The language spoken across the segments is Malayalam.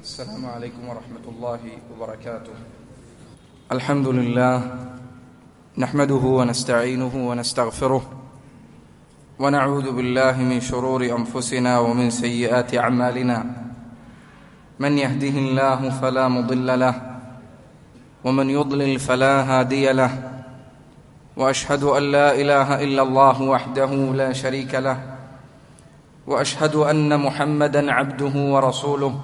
السلام عليكم ورحمة الله وبركاته الحمد لله نحمده ونستعينه ونستغفره ونعوذ بالله من شرور أنفسنا ومن سيئات أعمالنا من يهده الله فلا مضل له ومن يضلل فلا هادي له واشهد ان لا اله الا الله وحده لا شريك له واشهد ان محمدا عبده ورسوله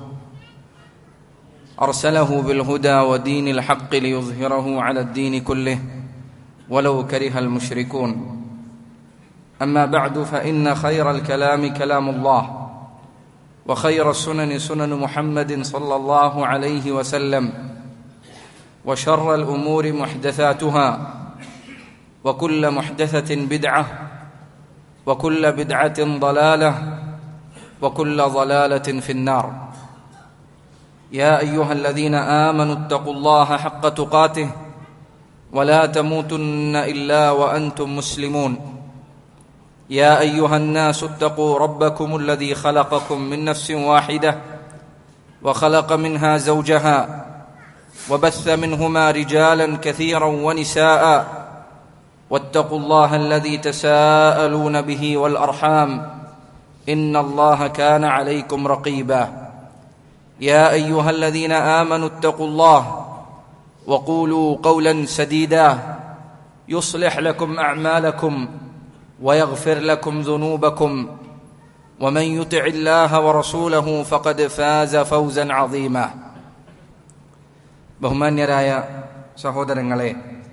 ارسله بالهدى ودين الحق ليظهره على الدين كله ولو كره المشركون اما بعد فان خير الكلام كلام الله وخير السنن سنن محمد صلى الله عليه وسلم وشر الامور محدثاتها وكل محدثه بدعه وكل بدعه ضلاله وكل ضلاله في النار يا ايها الذين امنوا اتقوا الله حق تقاته ولا تموتن الا وانتم مسلمون يا ايها الناس اتقوا ربكم الذي خلقكم من نفس واحده وخلق منها زوجها وبث منهما رجالا كثيرا ونساء واتقوا الله الذي تساءلون به والارحام ان الله كان عليكم رقيبا يا ايها الذين امنوا اتقوا الله وقولوا قولا سديدا يصلح لكم اعمالكم ويغفر لكم ذنوبكم ومن يطع الله ورسوله فقد فاز فوزا عظيما ബഹുമാന്യരായ സഹോദരങ്ങളെ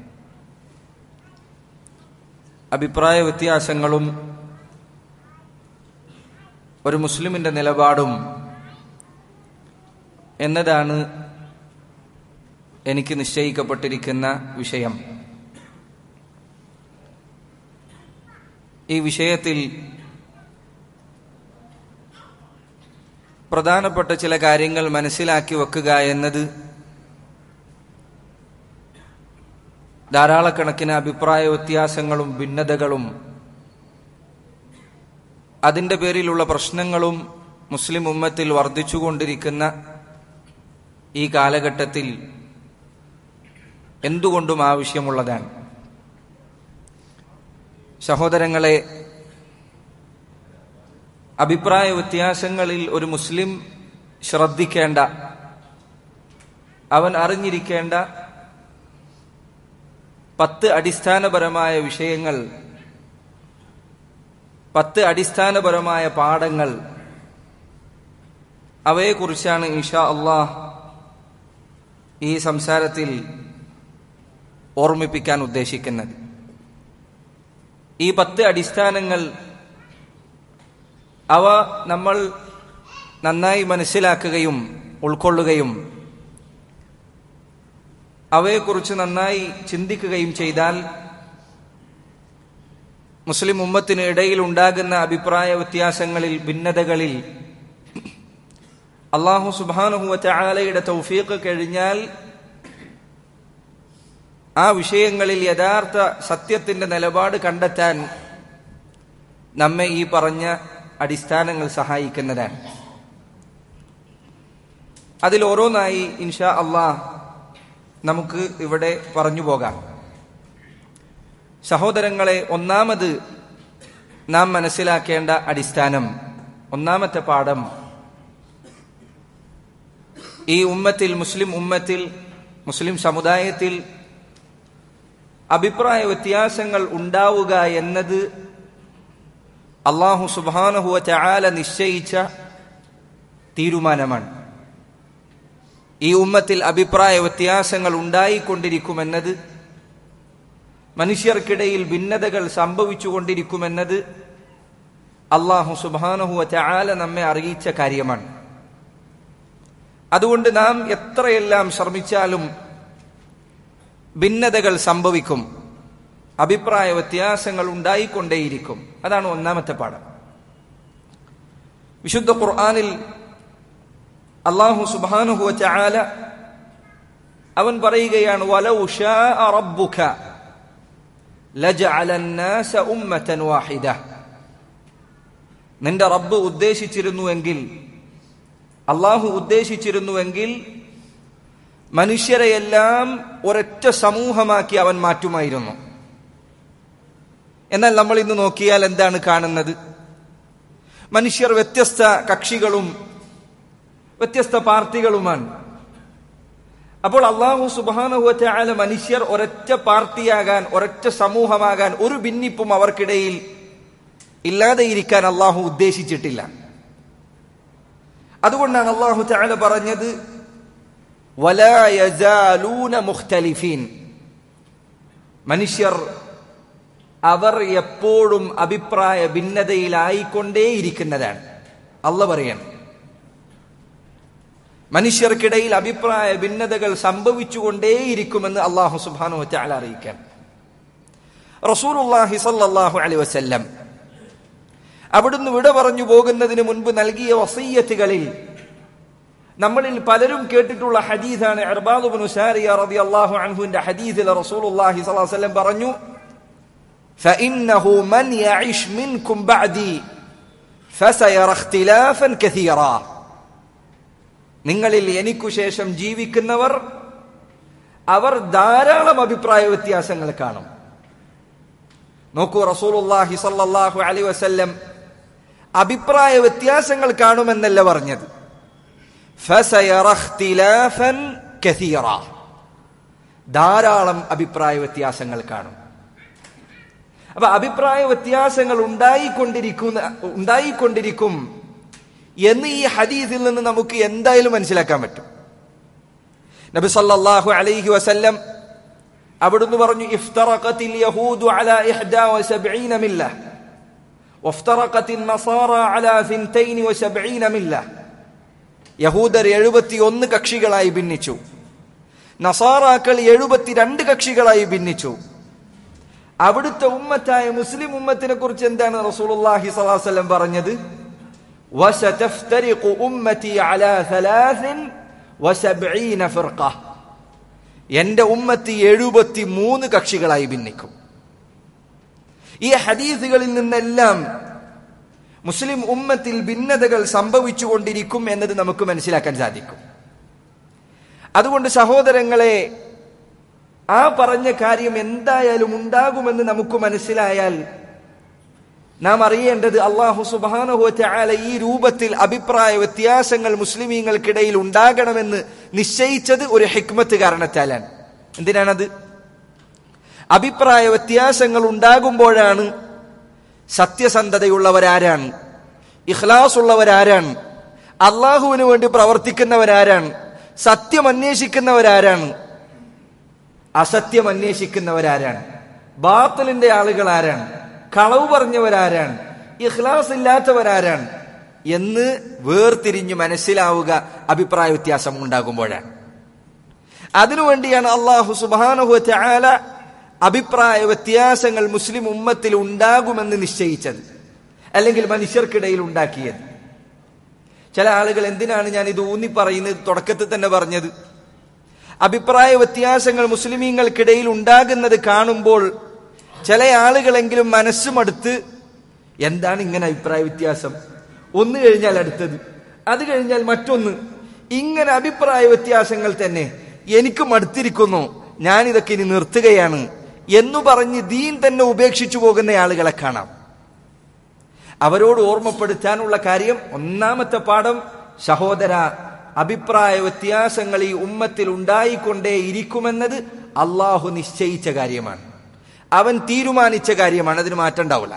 അഭിപ്രായ വ്യത്യാസങ്ങളും ഒരു മുസ്ലിമിന്റെ നിലപാടും എന്നതാണ് എനിക്ക് നിശ്ചയിക്കപ്പെട്ടിരിക്കുന്ന വിഷയം ഈ വിഷയത്തിൽ പ്രധാനപ്പെട്ട ചില കാര്യങ്ങൾ മനസ്സിലാക്കി വെക്കുക എന്നത് ധാരാളക്കണക്കിന് അഭിപ്രായ വ്യത്യാസങ്ങളും ഭിന്നതകളും അതിന്റെ പേരിലുള്ള പ്രശ്നങ്ങളും മുസ്ലിം ഉമ്മത്തിൽ വർദ്ധിച്ചുകൊണ്ടിരിക്കുന്ന ഈ കാലഘട്ടത്തിൽ എന്തുകൊണ്ടും ആവശ്യമുള്ളതാണ് സഹോദരങ്ങളെ അഭിപ്രായ വ്യത്യാസങ്ങളിൽ ഒരു മുസ്ലിം ശ്രദ്ധിക്കേണ്ട അവൻ അറിഞ്ഞിരിക്കേണ്ട പത്ത് അടിസ്ഥാനപരമായ വിഷയങ്ങൾ പത്ത് അടിസ്ഥാനപരമായ പാഠങ്ങൾ അവയെക്കുറിച്ചാണ് ഇൻഷാ അള്ളാഹ് ഈ സംസാരത്തിൽ ഓർമ്മിപ്പിക്കാൻ ഉദ്ദേശിക്കുന്നത് ഈ പത്ത് അടിസ്ഥാനങ്ങൾ അവ നമ്മൾ നന്നായി മനസ്സിലാക്കുകയും ഉൾക്കൊള്ളുകയും അവയെക്കുറിച്ച് നന്നായി ചിന്തിക്കുകയും ചെയ്താൽ മുസ്ലിം ഉമ്മത്തിന് ഇടയിൽ ഉണ്ടാകുന്ന അഭിപ്രായ വ്യത്യാസങ്ങളിൽ ഭിന്നതകളിൽ അള്ളാഹു സുബാനുഹുവ ചാലയുടെ തൗഫീഖ് കഴിഞ്ഞാൽ ആ വിഷയങ്ങളിൽ യഥാർത്ഥ സത്യത്തിന്റെ നിലപാട് കണ്ടെത്താൻ നമ്മെ ഈ പറഞ്ഞ അടിസ്ഥാനങ്ങൾ സഹായിക്കുന്നതാണ് അതിൽ ഓരോന്നായി ഇൻഷാ അള്ളാഹ് നമുക്ക് ഇവിടെ പറഞ്ഞു പോകാം സഹോദരങ്ങളെ ഒന്നാമത് നാം മനസ്സിലാക്കേണ്ട അടിസ്ഥാനം ഒന്നാമത്തെ പാഠം ഈ ഉമ്മത്തിൽ മുസ്ലിം ഉമ്മത്തിൽ മുസ്ലിം സമുദായത്തിൽ അഭിപ്രായ വ്യത്യാസങ്ങൾ ഉണ്ടാവുക എന്നത് അള്ളാഹു സുബാനഹുവ ചാല നിശ്ചയിച്ച തീരുമാനമാണ് ഈ ഉമ്മത്തിൽ അഭിപ്രായ വ്യത്യാസങ്ങൾ ഉണ്ടായിക്കൊണ്ടിരിക്കുമെന്നത് മനുഷ്യർക്കിടയിൽ ഭിന്നതകൾ സംഭവിച്ചുകൊണ്ടിരിക്കുമെന്നത് അള്ളാഹു സുബാനഹുവ ചാല നമ്മെ അറിയിച്ച കാര്യമാണ് അതുകൊണ്ട് നാം എത്രയെല്ലാം ശ്രമിച്ചാലും ഭിന്നതകൾ സംഭവിക്കും അഭിപ്രായ വ്യത്യാസങ്ങൾ ഉണ്ടായിക്കൊണ്ടേയിരിക്കും അതാണ് ഒന്നാമത്തെ പാഠം വിശുദ്ധ ഖുർആാനിൽ അള്ളാഹു സുബാനുഹുവ ചാല അവൻ പറയുകയാണ് വലൗ ഷാഅ റബ്ബുക ലജഅല الناس ഉമ്മത വാഹിദ നിന്റെ റബ്ബ് ഉദ്ദേശിച്ചിരുന്നുവെങ്കിൽ അള്ളാഹു ഉദ്ദേശിച്ചിരുന്നുവെങ്കിൽ മനുഷ്യരെയെല്ലാം ഒരൊറ്റ സമൂഹമാക്കി അവൻ മാറ്റുമായിരുന്നു എന്നാൽ നമ്മൾ ഇന്ന് നോക്കിയാൽ എന്താണ് കാണുന്നത് മനുഷ്യർ വ്യത്യസ്ത കക്ഷികളും വ്യത്യസ്ത പാർട്ടികളുമാണ് അപ്പോൾ അള്ളാഹു സുബാനുഹല മനുഷ്യർ ഒരൊറ്റ പാർട്ടിയാകാൻ ഒരൊറ്റ സമൂഹമാകാൻ ഒരു ഭിന്നിപ്പും അവർക്കിടയിൽ ഇല്ലാതെയിരിക്കാൻ അള്ളാഹു ഉദ്ദേശിച്ചിട്ടില്ല അതുകൊണ്ടാണ് അള്ളാഹു ചാല പറഞ്ഞത് വലായൂന മുഖ്തലിഫീൻ മനുഷ്യർ അവർ എപ്പോഴും അഭിപ്രായ ഭിന്നതയിലായിക്കൊണ്ടേയിരിക്കുന്നതാണ് അല്ല പറയാണ് മനുഷ്യർക്കിടയിൽ അഭിപ്രായ ഭിന്നതകൾ സംഭവിച്ചുകൊണ്ടേയിരിക്കുമെന്ന് അള്ളാഹു സുബാനു ചാല അറിയിക്കാൻ റസൂലുല്ലാഹി സല്ലാഹു അലൈ വസല്ലം അവിടുന്ന് വിട പറഞ്ഞു പോകുന്നതിന് മുൻപ് നൽകിയ വസയ്യത്തുകളിൽ നമ്മളിൽ പലരും കേട്ടിട്ടുള്ള ഹദീസാണ് അർബാദുബിൻ ഉസാരിയ റളിയല്ലാഹു അൻഹുവിന്റെ ഹദീസിൽ റസൂലുള്ളാഹി സ്വല്ലല്ലാഹു അലൈഹി വസല്ലം പറഞ്ഞു فإنه من يعش منكم بعدي فسيرى اختلافا كثيرا നിങ്ങളിൽ എനിക്കു ശേഷം ജീവിക്കുന്നവർ അവർ ധാരാളം അഭിപ്രായ വ്യത്യാസങ്ങൾ കാണും നോക്കൂ റസൂലുള്ളാഹി സല്ലല്ലാഹു അലൈഹി വസല്ലം അഭിപ്രായ വ്യത്യാസങ്ങൾ കാണുമെന്നല്ല പറഞ്ഞത് ധാരാളം അഭിപ്രായ വ്യത്യാസങ്ങൾ കാണും അപ്പൊ അഭിപ്രായ വ്യത്യാസങ്ങൾ ഉണ്ടായിക്കൊണ്ടിരിക്കുന്ന ഉണ്ടായിക്കൊണ്ടിരിക്കും എന്ന് ഈ ഹദീസിൽ നിന്ന് നമുക്ക് എന്തായാലും മനസ്സിലാക്കാൻ പറ്റും നബി സല്ലല്ലാഹു അലൈഹി വസല്ലം അവിടുന്ന് പറഞ്ഞു ഇഫ്തറഖത്തിൽ യഹൂദു അലാ 71 മില്ല വഫ്തറഖത്തിൽ നസാറ അലാ 72 മില്ല യഹൂദർ എഴുപത്തിയൊന്ന് കക്ഷികളായി ഭിന്നിച്ചു നസാറാക്കൾ എഴുപത്തിരണ്ട് കക്ഷികളായി ഭിന്നിച്ചു അവിടുത്തെ ഉമ്മത്തായ മുസ്ലിം ഉമ്മത്തിനെ കുറിച്ച് എന്താണ് റസൂലുള്ളാഹി സ്വല്ലല്ലാഹു അലൈഹി വസല്ലം പറഞ്ഞത് وستفترق أمتي على ثلاث وسبعين فرقة എന്റെ ഉമ്മത്തി എഴുപത്തി മൂന്ന് കക്ഷികളായി ഭിന്നിക്കും ഈ ഹദീസുകളിൽ നിന്നെല്ലാം മുസ്ലിം ഉമ്മത്തിൽ ഭിന്നതകൾ സംഭവിച്ചുകൊണ്ടിരിക്കും എന്നത് നമുക്ക് മനസ്സിലാക്കാൻ സാധിക്കും അതുകൊണ്ട് സഹോദരങ്ങളെ ആ പറഞ്ഞ കാര്യം എന്തായാലും ഉണ്ടാകുമെന്ന് നമുക്ക് മനസ്സിലായാൽ നാം അറിയേണ്ടത് അള്ളാഹു സുബാനുഹുല ഈ രൂപത്തിൽ അഭിപ്രായ വ്യത്യാസങ്ങൾ മുസ്ലിമീങ്ങൾക്കിടയിൽ ഉണ്ടാകണമെന്ന് നിശ്ചയിച്ചത് ഒരു ഹിക്മത്ത് കാരണത്താലാണ് എന്തിനാണത് അഭിപ്രായ വ്യത്യാസങ്ങൾ ഉണ്ടാകുമ്പോഴാണ് സത്യസന്ധതയുള്ളവരാരാണ് ഇഖ്ലാസ് ഉള്ളവരാരാണ് അള്ളാഹുവിന് വേണ്ടി പ്രവർത്തിക്കുന്നവരാരാണ് സത്യം അന്വേഷിക്കുന്നവരാരാണ് അസത്യം അന്വേഷിക്കുന്നവരാരാണ് ബാത്തലിന്റെ ആളുകൾ ആരാണ് കളവ് പറഞ്ഞവരാരാണ് ഇഖ്ലാസ് ഇല്ലാത്തവരാരാണ് എന്ന് വേർതിരിഞ്ഞ് മനസ്സിലാവുക അഭിപ്രായ വ്യത്യാസം ഉണ്ടാകുമ്പോഴാണ് അതിനുവേണ്ടിയാണ് അള്ളാഹു സുബാനുഹു ചാല അഭിപ്രായ വ്യത്യാസങ്ങൾ മുസ്ലിം ഉമ്മത്തിൽ ഉണ്ടാകുമെന്ന് നിശ്ചയിച്ചത് അല്ലെങ്കിൽ മനുഷ്യർക്കിടയിൽ ഉണ്ടാക്കിയത് ചില ആളുകൾ എന്തിനാണ് ഞാൻ ഇത് ഊന്നി പറയുന്നത് തുടക്കത്തിൽ തന്നെ പറഞ്ഞത് അഭിപ്രായ വ്യത്യാസങ്ങൾ മുസ്ലിമീങ്ങൾക്കിടയിൽ ഉണ്ടാകുന്നത് കാണുമ്പോൾ ചില ആളുകളെങ്കിലും മനസ്സുമടുത്ത് എന്താണ് ഇങ്ങനെ അഭിപ്രായ വ്യത്യാസം ഒന്ന് കഴിഞ്ഞാൽ അടുത്തത് അത് കഴിഞ്ഞാൽ മറ്റൊന്ന് ഇങ്ങനെ അഭിപ്രായ വ്യത്യാസങ്ങൾ തന്നെ എനിക്ക് മടുത്തിരിക്കുന്നു ഞാൻ ഇതൊക്കെ ഇനി നിർത്തുകയാണ് എന്നു പറഞ്ഞ് ദീൻ തന്നെ ഉപേക്ഷിച്ചു പോകുന്ന ആളുകളെ കാണാം അവരോട് ഓർമ്മപ്പെടുത്താനുള്ള കാര്യം ഒന്നാമത്തെ പാഠം സഹോദര അഭിപ്രായ വ്യത്യാസങ്ങൾ ഈ ഉമ്മത്തിൽ ഉണ്ടായിക്കൊണ്ടേ ഇരിക്കുമെന്നത് അള്ളാഹു നിശ്ചയിച്ച കാര്യമാണ് അവൻ തീരുമാനിച്ച കാര്യമാണ് അതിന് മാറ്റം ഉണ്ടാവില്ല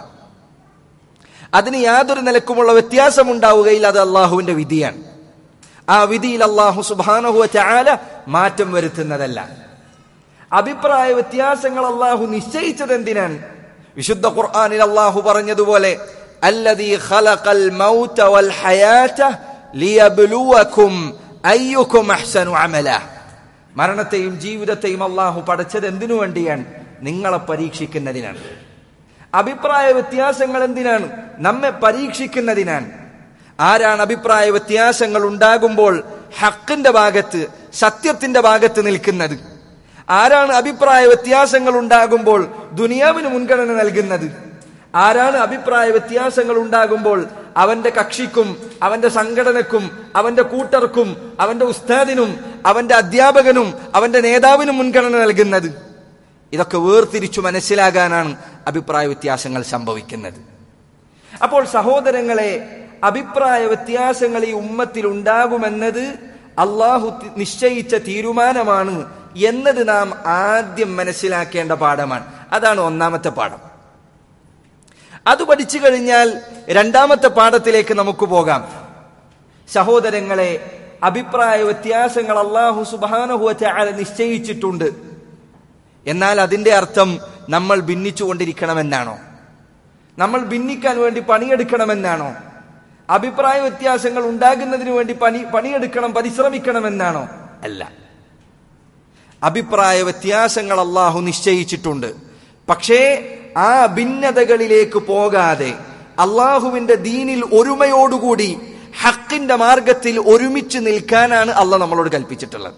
അതിന് യാതൊരു നിലക്കുമുള്ള വ്യത്യാസം ഉണ്ടാവുകയില്ല അത് അള്ളാഹുവിന്റെ വിധിയാണ് ആ വിധിയിൽ അള്ളാഹു സുബാനഹുവ ചാല മാറ്റം വരുത്തുന്നതല്ല അഭിപ്രായ വ്യത്യാസങ്ങൾ അള്ളാഹു നിശ്ചയിച്ചത് എന്തിനാണ് വിശുദ്ധ ഖുർആാനിൽ അള്ളാഹു പറഞ്ഞതുപോലെ അല്ലദീ ഖലഖൽ മൗത വൽ ഹയാത ലിയബ്ലുവകും അയ്യുക്കും അഹ്സനു അമല മരണത്തെയും ജീവിതത്തെയും അള്ളാഹു പഠിച്ചത് എന്തിനു വേണ്ടിയാണ് നിങ്ങളെ പരീക്ഷിക്കുന്നതിനാണ് അഭിപ്രായ വ്യത്യാസങ്ങൾ എന്തിനാണ് നമ്മെ പരീക്ഷിക്കുന്നതിനാണ് ആരാണ് അഭിപ്രായ വ്യത്യാസങ്ങൾ ഉണ്ടാകുമ്പോൾ ഹക്കിന്റെ ഭാഗത്ത് സത്യത്തിന്റെ ഭാഗത്ത് നിൽക്കുന്നത് ആരാണ് അഭിപ്രായ വ്യത്യാസങ്ങൾ ഉണ്ടാകുമ്പോൾ ദുനിയാവിന് മുൻഗണന നൽകുന്നത് ആരാണ് അഭിപ്രായ വ്യത്യാസങ്ങൾ ഉണ്ടാകുമ്പോൾ അവന്റെ കക്ഷിക്കും അവന്റെ സംഘടനക്കും അവന്റെ കൂട്ടർക്കും അവന്റെ ഉസ്താദിനും അവന്റെ അധ്യാപകനും അവന്റെ നേതാവിനും മുൻഗണന നൽകുന്നത് ഇതൊക്കെ വേർതിരിച്ചു മനസ്സിലാകാനാണ് അഭിപ്രായ വ്യത്യാസങ്ങൾ സംഭവിക്കുന്നത് അപ്പോൾ സഹോദരങ്ങളെ അഭിപ്രായ വ്യത്യാസങ്ങൾ ഈ ഉമ്മത്തിൽ ഉണ്ടാകുമെന്നത് അള്ളാഹു തി- നിശ്ചയിച്ച തീരുമാനമാണ് എന്നത് നാം ആദ്യം മനസ്സിലാക്കേണ്ട പാഠമാണ് അതാണ് ഒന്നാമത്തെ പാഠം അത് പഠിച്ചു കഴിഞ്ഞാൽ രണ്ടാമത്തെ പാഠത്തിലേക്ക് നമുക്ക് പോകാം സഹോദരങ്ങളെ അഭിപ്രായ വ്യത്യാസങ്ങൾ അള്ളാഹു സുബാനഹുവ നിശ്ചയിച്ചിട്ടുണ്ട് എന്നാൽ അതിന്റെ അർത്ഥം നമ്മൾ ഭിന്നിച്ചുകൊണ്ടിരിക്കണമെന്നാണോ നമ്മൾ ഭിന്നിക്കാൻ വേണ്ടി പണിയെടുക്കണമെന്നാണോ അഭിപ്രായ വ്യത്യാസങ്ങൾ ഉണ്ടാകുന്നതിന് വേണ്ടി പണി പണിയെടുക്കണം പരിശ്രമിക്കണമെന്നാണോ അല്ല അഭിപ്രായ വ്യത്യാസങ്ങൾ അള്ളാഹു നിശ്ചയിച്ചിട്ടുണ്ട് പക്ഷേ ആ ഭിന്നതകളിലേക്ക് പോകാതെ അള്ളാഹുവിന്റെ ദീനിൽ ഒരുമയോടുകൂടി ഹക്കിന്റെ മാർഗത്തിൽ ഒരുമിച്ച് നിൽക്കാനാണ് അള്ളാഹ് നമ്മളോട് കൽപ്പിച്ചിട്ടുള്ളത്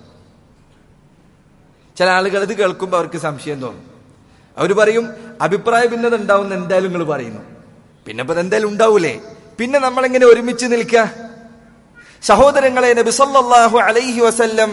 ചില ആളുകൾ ഇത് കേൾക്കുമ്പോൾ അവർക്ക് സംശയം തോന്നും അവർ പറയും അഭിപ്രായ ഭിന്നത ഉണ്ടാവും എന്തായാലും നിങ്ങൾ പറയുന്നു പിന്നെ ഇപ്പൊ എന്തായാലും ഉണ്ടാവൂലേ പിന്നെ നമ്മൾ എങ്ങനെ ഒരുമിച്ച് നിൽക്കുക സഹോദരങ്ങളെ നബി സല്ലല്ലാഹു അലൈഹി വസല്ലം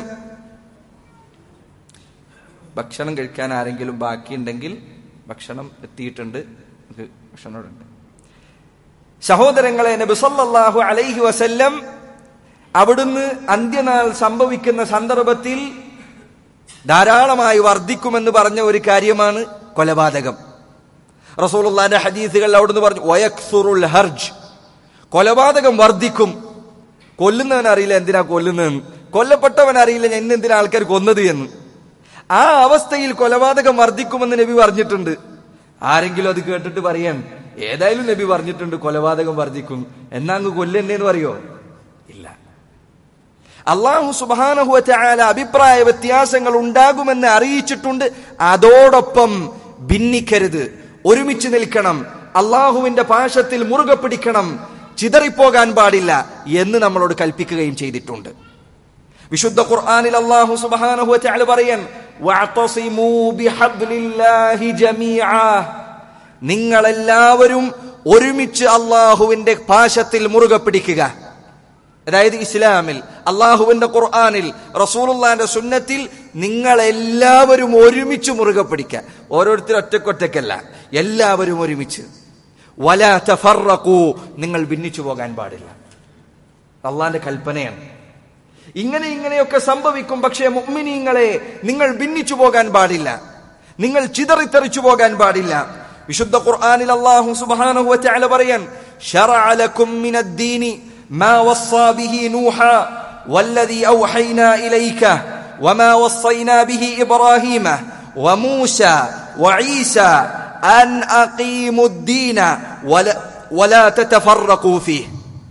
ഭക്ഷണം കഴിക്കാൻ ആരെങ്കിലും ബാക്കിയുണ്ടെങ്കിൽ ഭക്ഷണം എത്തിയിട്ടുണ്ട് നമുക്ക് ഭക്ഷണം ഇവിടെ ഉണ്ട് സഹോദരങ്ങളെ നബി സല്ലല്ലാഹു അലൈഹി വസല്ലം അവിടുന്ന് അന്ത്യനാൾ സംഭവിക്കുന്ന സന്ദർഭത്തിൽ ധാരാളമായി വർദ്ധിക്കുമെന്ന് പറഞ്ഞ ഒരു കാര്യമാണ് കൊലപാതകം റസൂലുള്ളാന്റെ ഹദീസുകൾ അവിടുന്ന് പറഞ്ഞു വയക്സുറുൽ ഹർജ് കൊലപാതകം വർദ്ധിക്കും കൊല്ലുന്നവൻ അറിയില്ല എന്തിനാ കൊല്ലുന്നതെന്ന് കൊല്ലപ്പെട്ടവൻ അറിയില്ല ഞാൻ ഇന്ന് എന്തിനാ ആൾക്കാർ കൊന്നത് എന്ന് ആ അവസ്ഥയിൽ കൊലപാതകം വർദ്ധിക്കുമെന്ന് നബി പറഞ്ഞിട്ടുണ്ട് ആരെങ്കിലും അത് കേട്ടിട്ട് പറയാൻ ഏതായാലും നബി പറഞ്ഞിട്ടുണ്ട് കൊലപാതകം വർദ്ധിക്കും എന്നാ അങ്ങ് കൊല്ലെന്നേന്ന് പറയോ ഇല്ല അള്ളാഹു സുബാനഹുല അഭിപ്രായ വ്യത്യാസങ്ങൾ ഉണ്ടാകുമെന്ന് അറിയിച്ചിട്ടുണ്ട് അതോടൊപ്പം ഭിന്നിക്കരുത് ഒരുമിച്ച് നിൽക്കണം അള്ളാഹുവിന്റെ പാശത്തിൽ മുറുകെ പിടിക്കണം ചിതറിപ്പോകാൻ പാടില്ല എന്ന് നമ്മളോട് കൽപ്പിക്കുകയും ചെയ്തിട്ടുണ്ട് വിശുദ്ധ ഖുർആനിൽ അല്ലാഹു സുബ്ഹാനഹു വതആല പറയാൻ വഅതസിമൂ ബിഹബ്ലില്ലാഹി ജമീഅ നിങ്ങൾ എല്ലാവരും ഒരുമിച്ച് അള്ളാഹുവിന്റെ പാശത്തിൽ മുറുകെ പിടിക്കുക അതായത് ഇസ്ലാമിൽ അള്ളാഹുവിന്റെ ഖുർആനിൽ റസൂലുള്ളാന്റെ സുന്നത്തിൽ നിങ്ങൾ എല്ലാവരും ഒരുമിച്ച് മുറുകെ പിടിക്കുക ഓരോരുത്തർ ഒറ്റക്കൊറ്റക്കല്ല എല്ലാവരും ഒരുമിച്ച് വല തഫറഖൂ നിങ്ങൾ ഭിന്നിച്ചു പോകാൻ പാടില്ല അള്ളാന്റെ കൽപ്പനയാണ് ഇങ്ങനെ ഇങ്ങനെയൊക്കെ സംഭവിക്കും പക്ഷേ മുഅ്മിനീങ്ങളെ നിങ്ങൾ ഭിന്നിച്ചു പോകാൻ പാടില്ല നിങ്ങൾ ചിതറിത്തെറിച്ചു പോകാൻ പാടില്ല വിശുദ്ധ ഖുർആനിൽ അല്ലാഹു സുബ്ഹാനഹു വതആല പറയാൻ ശറഅ ലക്കും മിനദ്ദീനി മാ വസ്സാ ബിഹി നൂഹ والذي أوحينا إليك وما وصينا به إبراهيم وموسى وعيسى أن أقيموا الدين ولا, ولا تتفرقوا فيه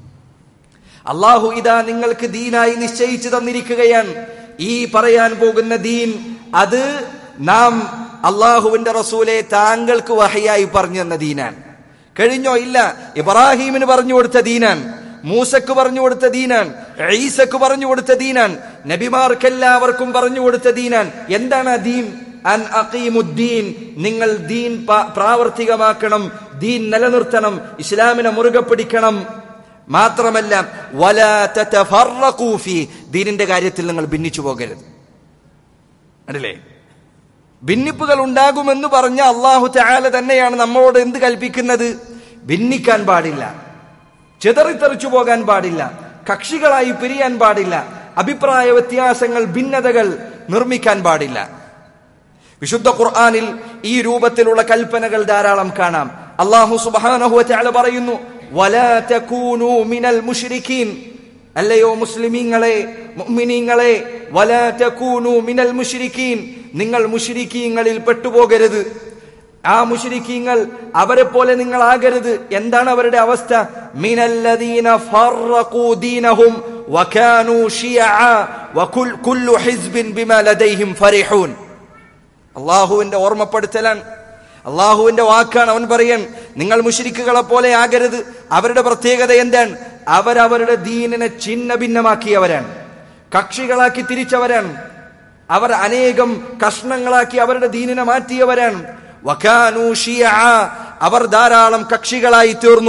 അള്ളാഹു ഇതാ നിങ്ങൾക്ക് ദീനായി നിശ്ചയിച്ചു തന്നിരിക്കുകയാണ് ഈ പറയാൻ പോകുന്ന ദീൻ അത് നാം അള്ളാഹുവിന്റെ റസൂലെ താങ്കൾക്ക് വഹയായി പറഞ്ഞു തന്ന ദീനാൻ കഴിഞ്ഞോ ഇല്ല ഇബ്രാഹീമിന് പറഞ്ഞു കൊടുത്ത ദീനാൻ മൂസക്ക് പറഞ്ഞു കൊടുത്ത ദീനാൻ ഈസക്ക് പറഞ്ഞു കൊടുത്ത ദീനാൻ നബിമാർക്കെല്ലാവർക്കും പറഞ്ഞു കൊടുത്ത ദീനാൻ എന്താണ് ആ ദീൻ അൻ അഖീമുദ്ദീൻ നിങ്ങൾ ദീൻ പ- പ്രാവർത്തികമാക്കണം ദീൻ നിലനിർത്തണം ഇസ്ലാമിനെ മുറുകെ പിടിക്കണം മാത്രമല്ല വലാ തതഫറഖൂ ഫീ ദീനിന്റെ കാര്യത്തിൽ നിങ്ങൾ ഭിന്നിച്ചു പോകരുത് അല്ലേ ഭിന്നിപ്പുകൾ ഉണ്ടാകുമെന്ന് പറഞ്ഞ അള്ളാഹു ചായാല തന്നെയാണ് നമ്മളോട് എന്ത് കൽപ്പിക്കുന്നത് ഭിന്നിക്കാൻ പാടില്ല ചിതറിത്തെറിച്ചു പോകാൻ പാടില്ല കക്ഷികളായി പിരിയാൻ പാടില്ല അഭിപ്രായ വ്യത്യാസങ്ങൾ ഭിന്നതകൾ നിർമ്മിക്കാൻ പാടില്ല വിശുദ്ധ ഖുർആനിൽ ഈ രൂപത്തിലുള്ള കൽപ്പനകൾ ധാരാളം കാണാം അള്ളാഹു സുബ്ഹാനഹു വതആല പറയുന്നു വലാ തകൂനൂ മിനൽ മുശ്രിക്കീൻ അല്ലയോ മുസ്ലിമീങ്ങളെ മുഅ്മിനീങ്ങളെ വലാ തകൂനൂ മിനൽ മുശ്രിക്കീൻ നിങ്ങൾ മുശ്രിക്കീങ്ങളിൽ പെട്ടുപോകരുത് ആ മുശ്രിക്കീങ്ങൾ അവരെ പോലെ നിങ്ങൾ ആകരുത് എന്താണ് അവരുടെ അവസ്ഥ മിനല്ലദീന ഫറഖൂ ദീനഹും വകാനൂ ശിയഅ വകുൽ കുല്ലു ഹിസ്ബിൻ ബിമാ ലദൈഹിം ഫരിഹൂൻ അള്ളാഹുവിന്റെ ഓർമ്മപ്പെടുത്തലാണ് അള്ളാഹുവിന്റെ വാക്കാണ് അവൻ പറയാൻ നിങ്ങൾ മുഷിരിക്കുകളെ പോലെ ആകരുത് അവരുടെ പ്രത്യേകത എന്താണ് അവരവരുടെ ദീനിനെ ഛിന്ന ഭിന്നമാക്കിയവരാണ് കക്ഷികളാക്കി തിരിച്ചവരാണ് അവർ അനേകം കഷ്ണങ്ങളാക്കി അവരുടെ ദീനിനെ മാറ്റിയവരാണ് വകാനൂ ശിയഅ. അവർ ധാരാളം കക്ഷികളായി തീർന്നു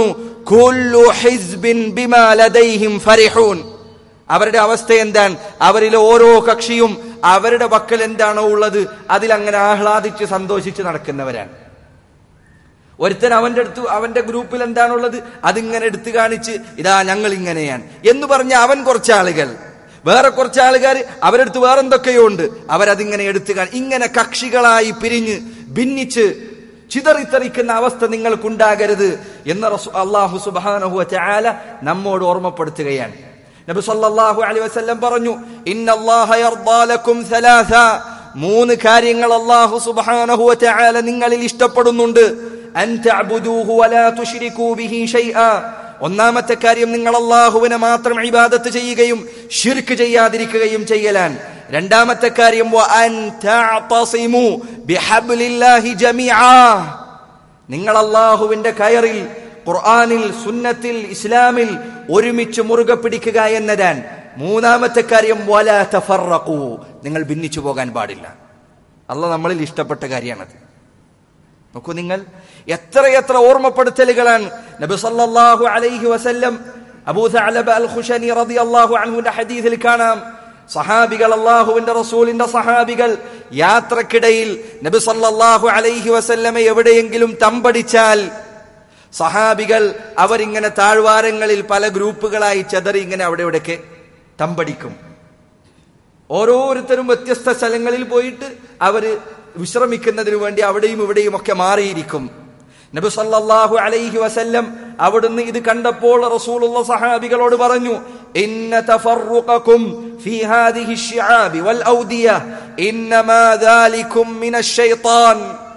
കുല്ലു ഹിസ്ബിൻ ബിമാ ലദൈഹിം ഫരിഹൂൻ അവരുടെ അവസ്ഥ എന്താണ് അവരിലെ ഓരോ കക്ഷിയും അവരുടെ പക്കൽ എന്താണോ ഉള്ളത് അതിൽ അങ്ങനെ ആഹ്ലാദിച്ച് സന്തോഷിച്ച് നടക്കുന്നവരാണ് ഒരുത്തൻ അവന്റെ അടുത്ത് അവന്റെ ഗ്രൂപ്പിൽ എന്താണുള്ളത് അതിങ്ങനെ എടുത്തു കാണിച്ച് ഇതാ ഞങ്ങൾ ഇങ്ങനെയാണ് എന്ന് പറഞ്ഞ അവൻ കുറച്ച് ആളുകൾ വേറെ കുറച്ച് ആളുകാർ അവരെടുത്ത് വേറെന്തൊക്കെയോ ഉണ്ട് അവരതിങ്ങനെ എടുത്തു കാണി ഇങ്ങനെ കക്ഷികളായി പിരിഞ്ഞ് ഭിന്നിച്ച് ചിതറിത്തെറിക്കുന്ന അവസ്ഥ നിങ്ങൾക്കുണ്ടാകരുത് എന്ന് റസൂ- അള്ളാഹു സുബ്ഹാനഹു വതആല നമ്മോട് ഓർമ്മപ്പെടുത്തുകയാണ് നബി സല്ലല്ലാഹു അലൈഹി വസല്ലം പറഞ്ഞു ഇന്നല്ലാഹ യർദാ ലക്കും സലാസ മൂന്ന് കാര്യങ്ങൾ അള്ളാഹു സുബ്ഹാനഹു വതആല നിങ്ങളിൽ ഇഷ്ടപ്പെടുന്നുണ്ട് അൻ തഅബുദൂഹു വലാ തുശ്രികൂ ബിഹി ഷൈആ ഒന്നാമത്തെ കാര്യം നിങ്ങൾ അള്ളാഹുവിനെ മാത്രം ഇബാദത്ത് ചെയ്യുകയും ഷിർക്ക് ചെയ്യാതിരിക്കുകയും ചെയ്യലാൻ രണ്ടാമത്തെ കാര്യം വ അൻ തഅതസിമു ബിഹബ്ലില്ലാഹി ജമീആ നിങ്ങൾ അള്ളാഹുവിന്റെ കയറിൽ ഖുർആനിൽ സുന്നത്തിൽ ഇസ്ലാമിൽ ഒരുമിച്ച് മുറുകെ പിടിക്കുക എന്നതാണ് മൂന്നാമത്തെ കാര്യം വല തഫറഖു നിങ്ങൾ ഭിന്നിച്ചു പോകാൻ പാടില്ല അല്ല നമ്മളിൽ ഇഷ്ടപ്പെട്ട കാര്യമാണത് നോക്കൂ നിങ്ങൾ എത്രയെത്ര ഓർമ്മപ്പെടുത്തലുകളാണ് നബി സല്ലല്ലാഹു അലൈഹി വസല്ലം അബൂ സഅലബ അൽ ഖുശനി റളിയല്ലാഹു അൻഹുവിന്റെ ഹദീസിൽ കാണാം സഹാബികൾ അള്ളാഹുവിന്റെ റസൂലിന്റെ സഹാബികൾ യാത്രക്കിടയിൽ നബി സല്ലല്ലാഹു അലൈഹി വസല്ലമ എവിടെയെങ്കിലും തമ്പടിച്ചാൽ സഹാബികൾ അവരിങ്ങനെ താഴ്വാരങ്ങളിൽ പല ഗ്രൂപ്പുകളായി ചെതറി ഇങ്ങനെ അവിടെ ഇവിടെയൊക്കെ തമ്പടിക്കും ഓരോരുത്തരും വ്യത്യസ്ത സ്ഥലങ്ങളിൽ പോയിട്ട് അവര് വിശ്രമിക്കുന്നതിനു വേണ്ടി അവിടെയും ഇവിടെയും ഒക്കെ മാറിയിരിക്കും നബി സല്ലല്ലാഹു അലൈഹി വസല്ലം അവിടുന്ന് ഇത് കണ്ടപ്പോൾ റസൂലുള്ള സഹാബികളോട് പറഞ്ഞു ഇന്ന തഫറുഖകും ഫീ ഹാദിഹി الشعاب والأودية إنما ذلكم من الشيطان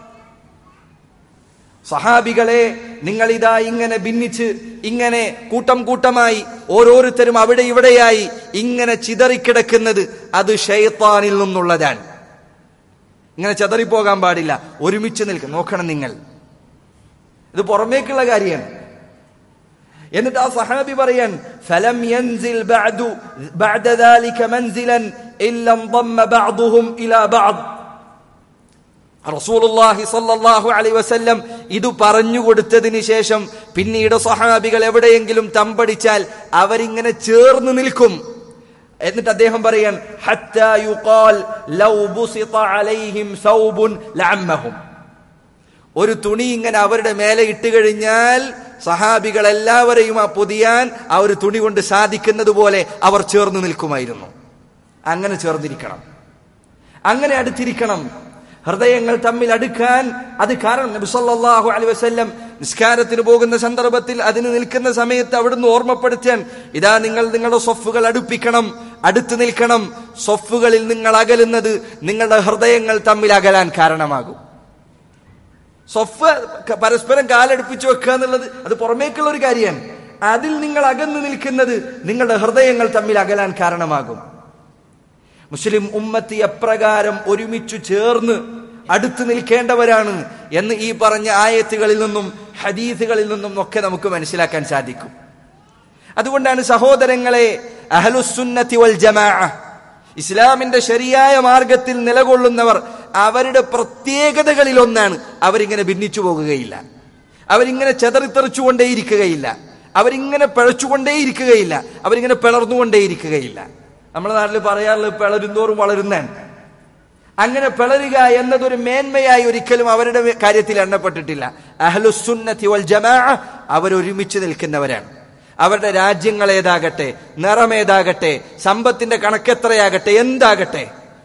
സഹാബികളെ നിങ്ങൾ ഇതാ ഇങ്ങനെ ഭിന്നിച്ച് ഇങ്ങനെ കൂട്ടം കൂട്ടമായി ഓരോരുത്തരും അവിടെ ഇവിടെയായി ഇങ്ങനെ ചിതറിക്കിടക്കുന്നത് അത് ഷെയ്ത്താനിൽ നിന്നുള്ളതാണ് ഇങ്ങനെ ചെതറിപ്പോകാൻ പാടില്ല ഒരുമിച്ച് നിൽക്കും നോക്കണം നിങ്ങൾ ഇത് പുറമേക്കുള്ള കാര്യമാണ് എന്നിട്ട് ആ സഹാബി പറയാൻ ഫലം യൻസിൽ ബഅദു ബഅദ ذلك منزلا الا انضم بعضهم الى بعض റസൂലുള്ളാഹി സല്ലല്ലാഹു അലൈഹി വസല്ലം ഇത് പറഞ്ഞു കൊടുത്തതിന് ശേഷം പിന്നീട് സഹാബികൾ എവിടെയെങ്കിലും തമ്പടിച്ചാൽ അവരിങ്ങനെ ചേർന്ന് നിൽക്കും എന്നിട്ട് അദ്ദേഹം പറയാൻ ഹത്താ യുഖാൽ ലൗ ബുസിത അലൈഹിം സൗബുൻ ലഅമ്മഹും ഒരു തുണി ഇങ്ങനെ അവരുടെ മേലെ ഇട്ട് കഴിഞ്ഞാൽ സഹാബികൾ എല്ലാവരെയും ആ പൊതിയാൻ ആ ഒരു തുണി കൊണ്ട് സാധിക്കുന്നത് പോലെ അവർ ചേർന്ന് നിൽക്കുമായിരുന്നു അങ്ങനെ ചേർന്നിരിക്കണം അങ്ങനെ അടുത്തിരിക്കണം ഹൃദയങ്ങൾ തമ്മിൽ അടുക്കാൻ അത് കാരണം നബി സല്ലല്ലാഹു അലൈഹി വസല്ലം നിസ്കാരത്തിന് പോകുന്ന സന്ദർഭത്തിൽ അതിന് നിൽക്കുന്ന സമയത്ത് അവിടുന്ന് ഓർമ്മപ്പെടുത്താൻ ഇതാ നിങ്ങൾ നിങ്ങളുടെ സ്വഫുകൾ അടുപ്പിക്കണം അടുത്ത് നിൽക്കണം സ്വഫുകളിൽ നിങ്ങൾ അകലുന്നത് നിങ്ങളുടെ ഹൃദയങ്ങൾ തമ്മിൽ അകലാൻ കാരണമാകും സ്വഫ് ക- പരസ്പരം കാലടുപ്പിച്ച് വെക്കുക എന്നുള്ളത് അത് പുറമേക്കുള്ള ഒരു കാര്യമാണ് അതിൽ നിങ്ങൾ അകന്നു നിൽക്കുന്നത് നിങ്ങളുടെ ഹൃദയങ്ങൾ തമ്മിൽ അകലാൻ കാരണമാകും മുസ്ലിം ഉമ്മത്തി എപ്രകാരം ഒരുമിച്ചു ചേർന്ന് അടുത്ത് നിൽക്കേണ്ടവരാണ് എന്ന് ഈ പറഞ്ഞ ആയത്തുകളിൽ നിന്നും ഹദീസുകളിൽ നിന്നും ഒക്കെ നമുക്ക് മനസ്സിലാക്കാൻ സാധിക്കും അതുകൊണ്ടാണ് സഹോദരങ്ങളെ അഹലുസുന്നത്തി വൽ ജമാ ഇസ്ലാമിന്റെ ശരിയായ മാർഗത്തിൽ നിലകൊള്ളുന്നവർ അവരുടെ പ്രത്യേകതകളിൽ ഒന്നാണ് അവരിങ്ങനെ ഭിന്നിച്ചു പോകുകയില്ല അവരിങ്ങനെ ചെതറിത്തെറിച്ചുകൊണ്ടേയിരിക്കുകയില്ല അവരിങ്ങനെ പിഴച്ചുകൊണ്ടേയിരിക്കുകയില്ല അവരിങ്ങനെ പിളർന്നുകൊണ്ടേയിരിക്കുകയില്ല നമ്മുടെ നാട്ടിൽ പറയാറുള്ളത് പിളരുന്തോറും വളരുന്നാണ് അങ്ങനെ പിളരുക എന്നതൊരു മേന്മയായി ഒരിക്കലും അവരുടെ കാര്യത്തിൽ എണ്ണപ്പെട്ടിട്ടില്ല അഹ്ലുസുന്നത്തി വൽ ജമാ അവരൊരുമിച്ച് നിൽക്കുന്നവരാണ് അവരുടെ രാജ്യങ്ങൾ ഏതാകട്ടെ നിറമേതാകട്ടെ സമ്പത്തിന്റെ കണക്കെത്രയാകട്ടെ എന്താകട്ടെ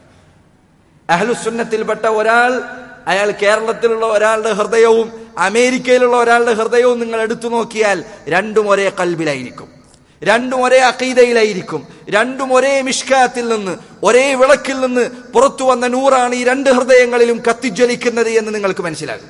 അഹ്ലുസുന്നത്തിൽപ്പെട്ട ഒരാൾ അയാൾ കേരളത്തിലുള്ള ഒരാളുടെ ഹൃദയവും അമേരിക്കയിലുള്ള ഒരാളുടെ ഹൃദയവും നിങ്ങൾ എടുത്തു നോക്കിയാൽ രണ്ടും ഒരേ കൽബിലായിരിക്കും രണ്ടും ഒരേ അക്കീതയിലായിരിക്കും രണ്ടും ഒരേ മിഷ്കാത്തിൽ നിന്ന് ഒരേ വിളക്കിൽ നിന്ന് പുറത്തു വന്ന നൂറാണ് ഈ രണ്ട് ഹൃദയങ്ങളിലും കത്തിജ്വലിക്കുന്നത് എന്ന് നിങ്ങൾക്ക് മനസ്സിലാകും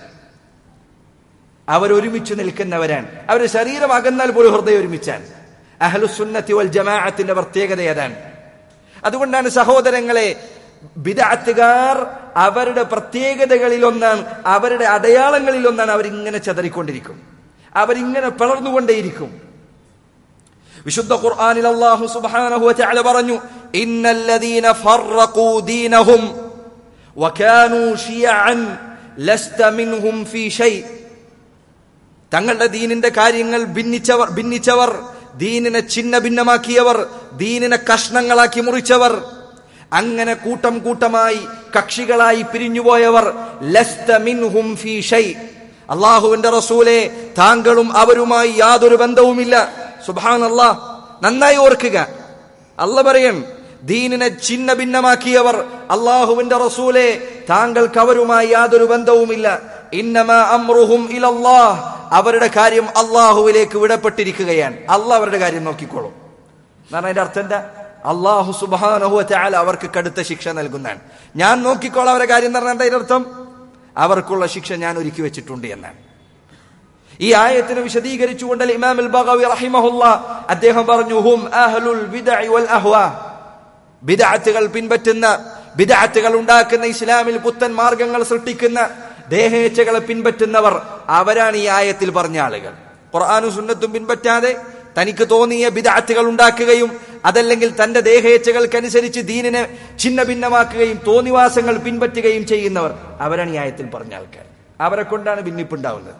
അവരൊരുമിച്ച് നിൽക്കുന്നവരാണ് അവരുടെ ശരീരം അകന്നാൽ പോലും ഹൃദയം ഒരുമിച്ചാണ് അഹ്ലുസുന്നത്തി വൽ ജമാഅത്തിന്റെ പ്രത്യേകത ഏതാണ് അതുകൊണ്ടാണ് സഹോദരങ്ങളെ ബിദാത്തുകാർ അവരുടെ പ്രത്യേകതകളിൽ ഒന്നാണ് അവരുടെ അടയാളങ്ങളിൽ ഒന്നാണ് അവരിങ്ങനെ ചെതറിക്കൊണ്ടിരിക്കും അവരിങ്ങനെ പിളർന്നുകൊണ്ടേയിരിക്കും വിശുദ്ധ ഖുർആനിൽ അല്ലാഹു സുബ്ഹാനഹു വതആല പറഞ്ഞു ഇന്നല്ലദീന ഫറഖൂ ദീനഹും വകാനൂ ശിയഅൻ ലസ്ത മിൻഹും ഫീ ഷൈ തങ്ങളുടെ ദീനിന്റെ കാര്യങ്ങൾ ഭിന്നിച്ചവർ ഭിന്നിച്ചവർ ദീനിനെ ചിന്ന ഭിന്നമാക്കിയവർ ദീനിനെ കഷ്ണങ്ങളാക്കി മുറിച്ചവർ അങ്ങനെ കൂട്ടം കൂട്ടമായി കക്ഷികളായി പിരിഞ്ഞുപോയവർ ലസ്ത മിൻഹും ഫീ ഷൈ അള്ളാഹുവിന്റെ റസൂലെ താങ്കളും അവരുമായി യാതൊരു ബന്ധവുമില്ല സുബാൻ അള്ളാഹ് നന്നായി ഓർക്കുക അല്ല പറയൻ ദീനിനെ ചിന്ന ഭിന്നമാക്കിയവർ അള്ളാഹുവിന്റെ റസൂലെ താങ്കൾക്ക് അവരുമായി യാതൊരു ബന്ധവുമില്ല ഇന്നമ അമ്രുഹും ഇലല്ലാഹ് അവരുടെ കാര്യം അള്ളാഹുവിലേക്ക് വിടപ്പെട്ടിരിക്കുകയാണ് അള്ളാഹ് അവരുടെ കാര്യം നോക്കിക്കോളും എന്നാണ് അതിന്റെ അർത്ഥം എന്താ അള്ളാഹു സുബാനഹു ചാല അവർക്ക് കടുത്ത ശിക്ഷ നൽകുന്നതാണ് ഞാൻ നോക്കിക്കോളാം അവരുടെ കാര്യം എന്ന് പറഞ്ഞാൽ അതിന്റെ അർത്ഥം അവർക്കുള്ള ശിക്ഷ ഞാൻ ഒരുക്കി വെച്ചിട്ടുണ്ട് എന്നാണ് ഈ ആയത്തിനെ വിശദീകരിച്ചുകൊണ്ട് ഇമാം അൽ ബഗവി റഹിമഹുല്ല അദ്ദേഹം പറഞ്ഞു ഹും അഹ്ലുൽ ബിദ്അ വൽ അഹ്വാ ബിദഅത്തുകൾ പിൻപറ്റുന്ന ബിദഅത്തുകൾ ഉണ്ടാക്കുന്ന ഇസ്ലാമിൽ പുത്തൻ മാർഗങ്ങൾ സൃഷ്ടിക്കുന്ന ദേഹേച്ഛകളെ പിൻപറ്റുന്നവർ അവരാണ് ഈ ആയത്തിൽ പറഞ്ഞ ആളുകൾ ഖുർആാനും സുന്നത്തും പിൻപറ്റാതെ തനിക്ക് തോന്നിയ ബിദഅത്തുകൾ ഉണ്ടാക്കുകയും അതല്ലെങ്കിൽ തന്റെ ദേഹേച്ഛകൾക്കനുസരിച്ച് ദീനിനെ ഛിന്ന ഭിന്നമാക്കുകയും തോന്നിവാസങ്ങൾ പിൻപറ്റുകയും ചെയ്യുന്നവർ അവരാണ് ഈ ആയത്തിൽ പറഞ്ഞ ആൾക്കാർ അവരെ കൊണ്ടാണ് ഭിന്നിപ്പുണ്ടാവുന്നത്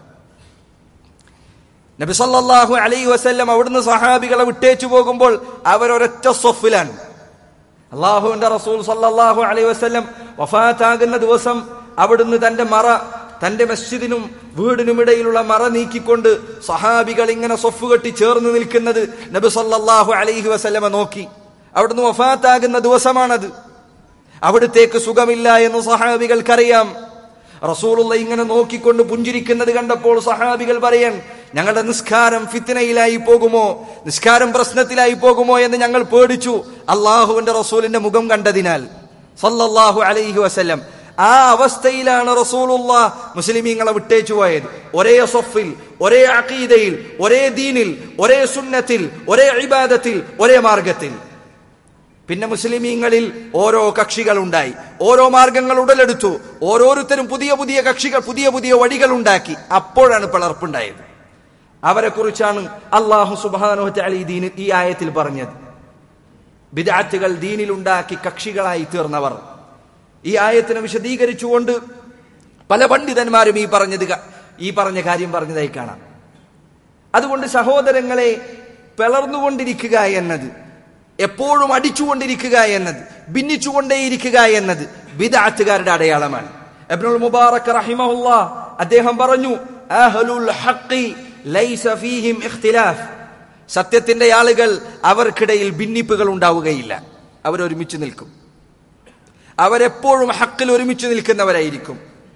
നബി സല്ലല്ലാഹു അലൈഹി വസല്ലം അവിടുന്ന് സഹാബികളെ വിട്ടേച്ചു പോകുമ്പോൾ അവരൊരൊറ്റ സൊഫിലാണ് അള്ളാഹുവിന്റെ റസൂൽ സല്ലല്ലാഹു അലൈഹി വസല്ലം വഫാത്താകുന്ന ദിവസം അവിടുന്ന് തന്റെ മറ തന്റെ മസ്ജിദിനും വീടിനുമിടയിലുള്ള മറ നീക്കിക്കൊണ്ട് സഹാബികൾ ഇങ്ങനെ സൊഫ് കെട്ടി ചേർന്ന് നിൽക്കുന്നത് നബി സല്ലല്ലാഹു അലൈഹി വസല്ലമ നോക്കി അവിടുന്ന് വഫാത്താകുന്ന ദിവസമാണത് അവിടുത്തേക്ക് സുഖമില്ല എന്ന് സഹാബികൾക്കറിയാം റസൂലുള്ള ഇങ്ങനെ നോക്കിക്കൊണ്ട് പുഞ്ചിരിക്കുന്നത് കണ്ടപ്പോൾ സഹാബികൾ പറയാൻ ഞങ്ങളുടെ നിസ്കാരം ഫിത്തിനയിലായി പോകുമോ നിസ്കാരം പ്രശ്നത്തിലായി പോകുമോ എന്ന് ഞങ്ങൾ പേടിച്ചു അള്ളാഹുവിന്റെ റസൂലിന്റെ മുഖം കണ്ടതിനാൽ സല്ലല്ലാഹു അലൈഹി വസല്ലം ആ അവസ്ഥയിലാണ് റസൂലുള്ള മുസ്ലിമീങ്ങളെ വിട്ടേച്ചു പോയത് ഒരേ സൊഫിൽ ഒരേ അഖീദയിൽ ഒരേ ദീനിൽ ഒരേ സുന്നത്തിൽ ഒരേ ഇബാദത്തിൽ ഒരേ മാർഗത്തിൽ പിന്നെ മുസ്ലിമീങ്ങളിൽ ഓരോ കക്ഷികൾ ഉണ്ടായി ഓരോ മാർഗങ്ങൾ ഉടലെടുത്തു ഓരോരുത്തരും പുതിയ പുതിയ കക്ഷികൾ പുതിയ പുതിയ വഴികൾ ഉണ്ടാക്കി അപ്പോഴാണ് പിളർപ്പുണ്ടായത് അവരെ കുറിച്ചാണ് അള്ളാഹു സുബാനോ ഈ ദീനി ഈ ആയത്തിൽ പറഞ്ഞത് ബിദാറ്റുകൾ ദീനിലുണ്ടാക്കി കക്ഷികളായി തീർന്നവർ ഈ ആയത്തിനെ വിശദീകരിച്ചുകൊണ്ട് പല പണ്ഡിതന്മാരും ഈ പറഞ്ഞത് ക- ഈ പറഞ്ഞ കാര്യം പറഞ്ഞതായി കാണാം അതുകൊണ്ട് സഹോദരങ്ങളെ പിളർന്നുകൊണ്ടിരിക്കുക എന്നത് എപ്പോഴും അടിച്ചുകൊണ്ടിരിക്കുക എന്നത് ഭിന്നിച്ചുകൊണ്ടേയിരിക്കുക എന്നത് ബിദാത്തുകാരുടെ അടയാളമാണ് അബ്നുൽ മുബാറക് റഹിമഹുല്ല അദ്ദേഹം പറഞ്ഞു അഹ്ലുൽ ഹഖി ലൈസ ഫീഹിം ഇഖ്തിലാഫ് സത്യത്തിന്റെ ആളുകൾ അവർക്കിടയിൽ ഭിന്നിപ്പുകൾ ഉണ്ടാവുകയില്ല അവരൊരുമിച്ച് നിൽക്കും അവരെപ്പോഴും ഹക്കിൽ ഒരുമിച്ച് നിൽക്കുന്നവരായിരിക്കും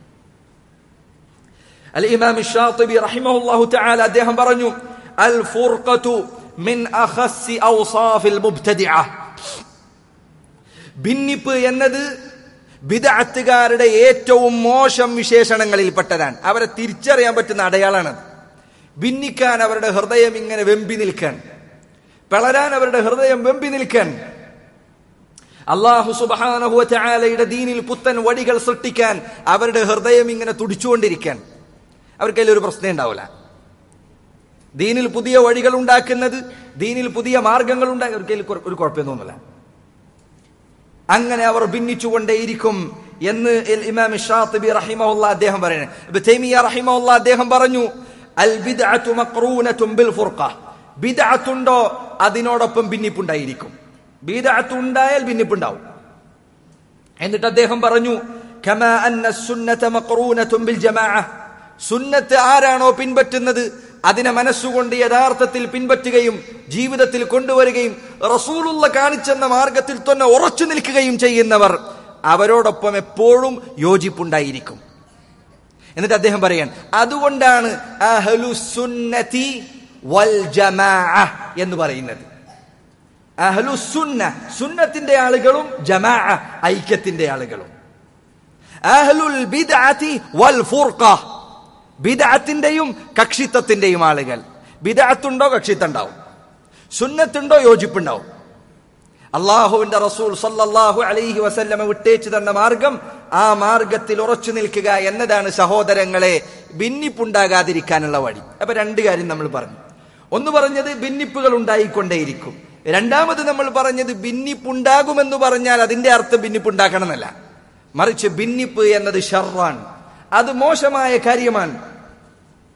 അൽ ഇമാം ഷാത്തിബി റഹിമഹുല്ലാഹു തആല അദ്ദേഹം പറഞ്ഞു അൽ ഫുർഖതു മിൻ അഖസ്സി ഔസാഫിൽ മുബ്തദിഅ ഭിന്നിപ്പ് എന്നത് ബിദഅത്തുകാരുടെ ഏറ്റവും മോശം വിശേഷണങ്ങളിൽപ്പെട്ടതാണ് അവരെ തിരിച്ചറിയാൻ പറ്റുന്ന അടയാളാണ് ഭിന്നിക്കാൻ അവരുടെ ഹൃദയം ഇങ്ങനെ വെമ്പി നിൽക്കാൻ പിളരാൻ അവരുടെ ഹൃദയം വെമ്പി നിൽക്കാൻ അള്ളാഹു സുബാനഹുവ ചായാലയുടെ ദീനിൽ പുത്തൻ വടികൾ സൃഷ്ടിക്കാൻ അവരുടെ ഹൃദയം ഇങ്ങനെ തുടിച്ചുകൊണ്ടിരിക്കാൻ അവർക്ക് അതിലൊരു പ്രശ്നം ഉണ്ടാവില്ല ദീനിൽ പുതിയ വഴികൾ ഉണ്ടാക്കുന്നത് ദീനിൽ പുതിയ മാർഗങ്ങൾ ഉണ്ടാക്കി അവർക്ക് അതിൽ ഒരു കുഴപ്പം തോന്നില്ല അങ്ങനെ അവർ ഭിന്നിച്ചുകൊണ്ടേയിരിക്കും എന്ന് ഇൽ ഇമാം ഷാത്തിബി റഹിമഹുല്ല അദ്ദേഹം പറയുന്നത് ഇബ്നു തൈമിയ റഹിമഹുല്ല അദ്ദേഹം പറഞ്ഞു അൽ ബിദ്അത്തു മഖ്റൂനത്തുൻ ബിൽ ഫുർഖ ബിദ്അത്തുണ്ടോ അതിനോടൊപ്പം ഭിന്നിപ്പുണ്ടായിരിക്കും ബിദ്അത്ത് ഉണ്ടായാൽ ഭിന്നിപ്പുണ്ടാവും എന്നിട്ട് അദ്ദേഹം പറഞ്ഞു കമാ അന്ന സുന്നത മഖ്റൂനത്തുൻ ബിൽ ജമാഅ സുന്നത്ത് ആരാണോ പിൻപറ്റുന്നത് അതിനെ മനസ്സുകൊണ്ട് യഥാർത്ഥത്തിൽ പിൻപറ്റുകയും ജീവിതത്തിൽ കൊണ്ടുവരികയും റസൂലുള്ള കാണിച്ചെന്ന മാർഗത്തിൽ തന്നെ ഉറച്ചു നിൽക്കുകയും ചെയ്യുന്നവർ അവരോടൊപ്പം എപ്പോഴും യോജിപ്പുണ്ടായിരിക്കും എന്നിട്ട് അദ്ദേഹം പറയാൻ അതുകൊണ്ടാണ് അഹ്ലുസുന്നതി വൽ ജമാഅ എന്ന് പറയുന്നത് അഹ്ലുസുന്ന സുന്നത്തിന്റെ ആളുകളും ജമാഅ ഐക്യത്തിന്റെ ആളുകളും അഹ്ലുൽ ബിദ്അതി വൽ ഫുർഖ ബിദഅത്തിന്റെയും കക്ഷിത്വത്തിന്റെയും ആളുകൾ ബിദഅത്തുണ്ടോ കക്ഷിത്വം ഉണ്ടാവും സുന്നത്തുണ്ടോ യോജിപ്പുണ്ടാവും അള്ളാഹുവിന്റെ റസൂൽ സല്ലല്ലാഹു അലൈഹി വസല്ലമ വിട്ടേച്ചു തന്ന മാർഗം ആ മാർഗത്തിൽ ഉറച്ചു നിൽക്കുക എന്നതാണ് സഹോദരങ്ങളെ ഭിന്നിപ്പുണ്ടാകാതിരിക്കാനുള്ള വഴി അപ്പൊ രണ്ട് കാര്യം നമ്മൾ പറഞ്ഞു ഒന്ന് പറഞ്ഞത് ഭിന്നിപ്പുകൾ ഉണ്ടായിക്കൊണ്ടേയിരിക്കും രണ്ടാമത് നമ്മൾ പറഞ്ഞത് ഭിന്നിപ്പുണ്ടാകുമെന്ന് പറഞ്ഞാൽ അതിന്റെ അർത്ഥം ഭിന്നിപ്പുണ്ടാക്കണം എന്നല്ല മറിച്ച് ഭിന്നിപ്പ് എന്നത് ഷർറാണ് അത് മോശമായ കാര്യമാണ്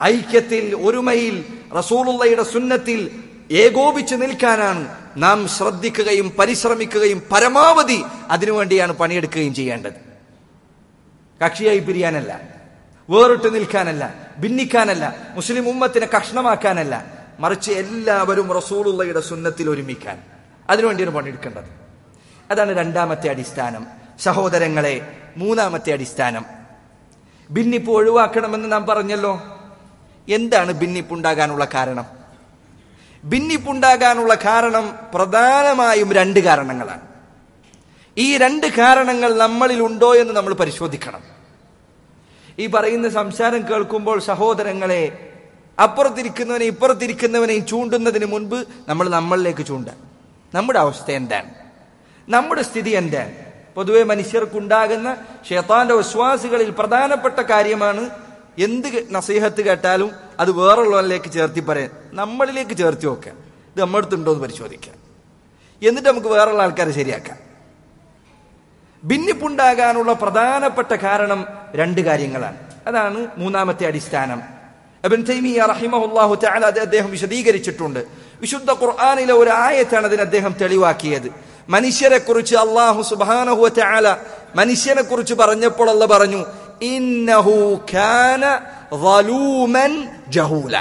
ഐക്യത്തിൽ ഒരുമയിൽ റസൂലുള്ളയുടെ സുന്നത്തിൽ ഏകോപിച്ച് നിൽക്കാനാണ് നാം ശ്രദ്ധിക്കുകയും പരിശ്രമിക്കുകയും പരമാവധി അതിനുവേണ്ടിയാണ് പണിയെടുക്കുകയും ചെയ്യേണ്ടത് കക്ഷിയായി പിരിയാനല്ല വേറിട്ട് നിൽക്കാനല്ല ഭിന്നിക്കാനല്ല മുസ്ലിം ഉമ്മത്തിനെ കഷ്ണമാക്കാനല്ല മറിച്ച് എല്ലാവരും റസൂലുള്ളയുടെ സുന്നത്തിൽ ഒരുമിക്കാൻ അതിനുവേണ്ടിയാണ് പണിയെടുക്കേണ്ടത് അതാണ് രണ്ടാമത്തെ അടിസ്ഥാനം സഹോദരങ്ങളെ മൂന്നാമത്തെ അടിസ്ഥാനം ഭിന്നിപ്പ് ഒഴിവാക്കണമെന്ന് നാം പറഞ്ഞല്ലോ എന്താണ് ഭിന്നിപ്പുണ്ടാകാനുള്ള കാരണം ഭിന്നിപ്പുണ്ടാകാനുള്ള കാരണം പ്രധാനമായും രണ്ട് കാരണങ്ങളാണ് ഈ രണ്ട് കാരണങ്ങൾ നമ്മളിൽ ഉണ്ടോ എന്ന് നമ്മൾ പരിശോധിക്കണം ഈ പറയുന്ന സംസാരം കേൾക്കുമ്പോൾ സഹോദരങ്ങളെ അപ്പുറത്തിരിക്കുന്നവനെ ഇപ്പുറത്തിരിക്കുന്നവനെയും ചൂണ്ടുന്നതിന് മുൻപ് നമ്മൾ നമ്മളിലേക്ക് ചൂണ്ടാൻ നമ്മുടെ അവസ്ഥ എന്താണ് നമ്മുടെ സ്ഥിതി എന്താണ് പൊതുവെ മനുഷ്യർക്കുണ്ടാകുന്ന ഷേത്താന്റെ വിശ്വാസികളിൽ പ്രധാനപ്പെട്ട കാര്യമാണ് എന്ത് നസീഹത്ത് കേട്ടാലും അത് വേറുള്ളവരിലേക്ക് ചേർത്തി പറയാൻ നമ്മളിലേക്ക് ചേർത്തി നോക്കാം ഇത് നമ്മുടെ അടുത്തുണ്ടോ എന്ന് പരിശോധിക്കാം എന്നിട്ട് നമുക്ക് വേറുള്ള ആൾക്കാരെ ശരിയാക്കാം ഭിന്നിപ്പുണ്ടാകാനുള്ള പ്രധാനപ്പെട്ട കാരണം രണ്ട് കാര്യങ്ങളാണ് അതാണ് മൂന്നാമത്തെ അടിസ്ഥാനം അബിൻ തൈമിയ റഹിമഹുല്ലാഹു തആല അത് അദ്ദേഹം വിശദീകരിച്ചിട്ടുണ്ട് വിശുദ്ധ ഖുർആനിലെ ഒരു ആയത്താണ് അതിന് അദ്ദേഹം തെളിവാക്കിയത് മനുഷ്യരെ കുറിച്ച് അള്ളാഹു സുബ്ഹാനഹു വതആല മനുഷ്യനെ കുറിച്ച് പറഞ്ഞപ്പോൾ അല്ല പറഞ്ഞു ഇന്നഹു കാന ളലൂമൻ ജഹൂല